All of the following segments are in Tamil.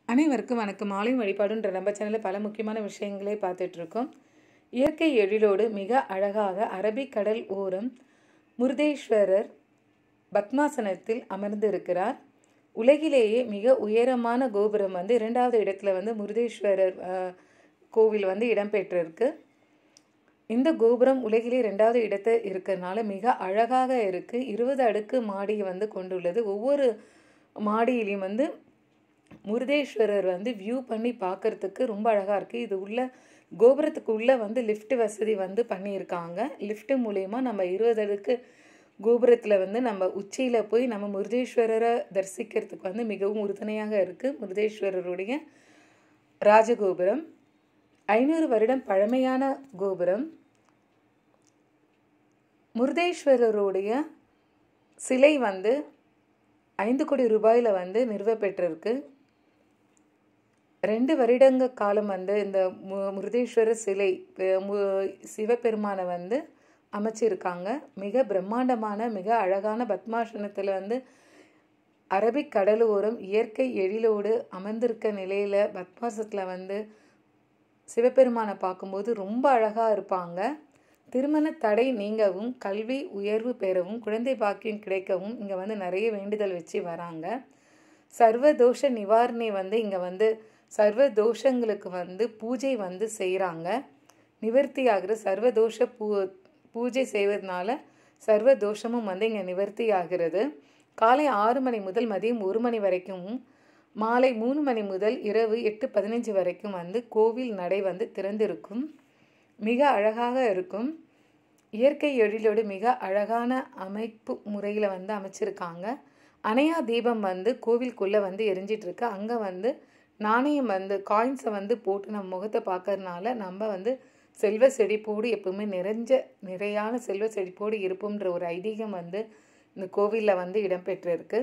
அனைவருக்கும் வணக்கம் மாலை வழிபாடுன்ற நம்ம சேனலில் பல முக்கியமான விஷயங்களை பார்த்துட்ருக்கோம் இயற்கை எழிலோடு மிக அழகாக அரபிக்கடல் ஓரம் முருதேஸ்வரர் பத்மாசனத்தில் அமர்ந்திருக்கிறார் உலகிலேயே மிக உயரமான கோபுரம் வந்து இரண்டாவது இடத்துல வந்து முருதேஸ்வரர் அஹ், கோவில் வந்து இடம்பெற்றிருக்கு இந்த கோபுரம் உலகிலே ரெண்டாவது இடத்தை இருக்கிறதுனால மிக அழகாக இருக்குது இருபது அடுக்கு மாடியை வந்து கொண்டுள்ளது ஒவ்வொரு மாடியிலையும் வந்து முருதேஸ்வரர் வந்து வியூ பண்ணி பார்க்கறதுக்கு ரொம்ப அழகாக இருக்குது இது உள்ள கோபுரத்துக்கு உள்ளே வந்து லிஃப்ட் வசதி வந்து பண்ணியிருக்காங்க லிஃப்ட் மூலயமா நம்ம இருபது அடுக்கு கோபுரத்தில் வந்து நம்ம உச்சியில் போய் நம்ம முருதேஸ்வரரை தரிசிக்கிறதுக்கு வந்து மிகவும் உறுதுணையாக இருக்குது முருதேஸ்வரருடைய ராஜகோபுரம் ஐநூறு வருடம் பழமையான கோபுரம் முருதேஸ்வரருடைய சிலை வந்து ஐந்து கோடி ரூபாயில் வந்து நிறுவப்பெற்றிருக்கு ரெண்டு வருடங்க காலம் வந்து இந்த மு முருதேஸ்வரர் சிலை பெ- மு- சிவபெருமானை வந்து அமைச்சிருக்காங்க மிக பிரம்மாண்டமான மிக அழகான பத்மாசனத்தில் வந்து அரபிக் கடலோரம் இயற்கை எழிலோடு அமர்ந்திருக்க நிலையில் பத்மாசத்தில் வந்து சிவபெருமானை பார்க்கும்போது ரொம்ப அழகாக இருப்பாங்க திருமண தடை நீங்கவும் கல்வி உயர்வு பெறவும் குழந்தை பாக்கியம் கிடைக்கவும் இங்கே வந்து நிறைய வேண்டுதல் வச்சு வராங்க சர்வ தோஷ நிவாரணி வந்து இங்கே வந்து சர்வ தோஷங்களுக்கு வந்து பூஜை வந்து செய்கிறாங்க நிவர்த்தி ஆகிற சர்வ தோஷ பூ பூஜை செய்வதனால சர்வ தோஷமும் வந்து இங்கே நிவர்த்தி ஆகிறது காலை ஆறு மணி முதல் மதியம் ஒரு மணி வரைக்கும் மாலை மூணு மணி முதல் இரவு எட்டு பதினஞ்சு வரைக்கும் வந்து கோவில் நடை வந்து திறந்திருக்கும் மிக அழகாக இருக்கும் இயற்கை எழிலோடு மிக அழகான அமைப்பு முறையில் வந்து அமைச்சிருக்காங்க அணையா தீபம் வந்து கோவிலுக்குள்ளே வந்து எரிஞ்சிட்டு இருக்கு அங்கே வந்து நாணயம் வந்து காயின்ஸை வந்து போட்டு நம்ம முகத்தை பார்க்கறதுனால நம்ம வந்து செல்வ செழிப்போடு எப்பவுமே நிறைஞ்ச நிறையான செல்வ செழிப்போடு இருப்போம்ன்ற ஒரு ஐதீகம் வந்து இந்த கோவிலில் வந்து இடம்பெற்றிருக்கு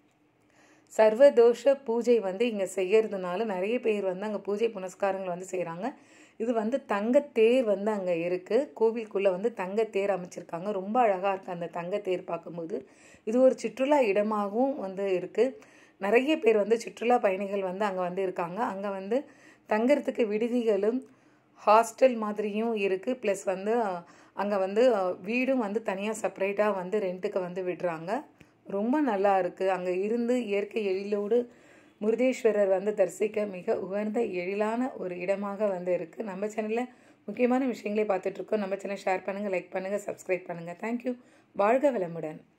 சர்வதோஷ பூஜை வந்து இங்கே செய்யறதுனால நிறைய பேர் வந்து அங்கே பூஜை புனஸ்காரங்கள் வந்து செய்கிறாங்க இது வந்து தங்கத்தேர் வந்து அங்கே இருக்குது கோவிலுக்குள்ளே வந்து தங்கத்தேர் அமைச்சிருக்காங்க ரொம்ப அழகாக இருக்குது அந்த தங்கத்தேர் பார்க்கும்போது இது ஒரு சுற்றுலா இடமாகவும் வந்து இருக்குது நிறைய பேர் வந்து சுற்றுலா பயணிகள் வந்து அங்கே வந்து இருக்காங்க அங்கே வந்து தங்கறதுக்கு விடுதிகளும் ஹாஸ்டல் மாதிரியும் இருக்குது ப்ளஸ் வந்து அங்கே வந்து அஹ், வீடும் வந்து தனியாக செப்பரேட்டாக வந்து ரெண்ட்டுக்கு வந்து விடுறாங்க ரொம்ப நல்லா இருக்குது அங்கே இருந்து இயற்கை எழிலோடு முருதேஸ்வரர் வந்து தரிசிக்க மிக உகந்த எழிலான ஒரு இடமாக வந்து இருக்குது நம்ம சேனலில் முக்கியமான விஷயங்களை பார்த்துட்ருக்கோம் நம்ம சேனல் ஷேர் பண்ணுங்கள் லைக் பண்ணுங்கள் சப்ஸ்கிரைப் பண்ணுங்கள் தேங்க்யூ வாழ்க வளமுடன்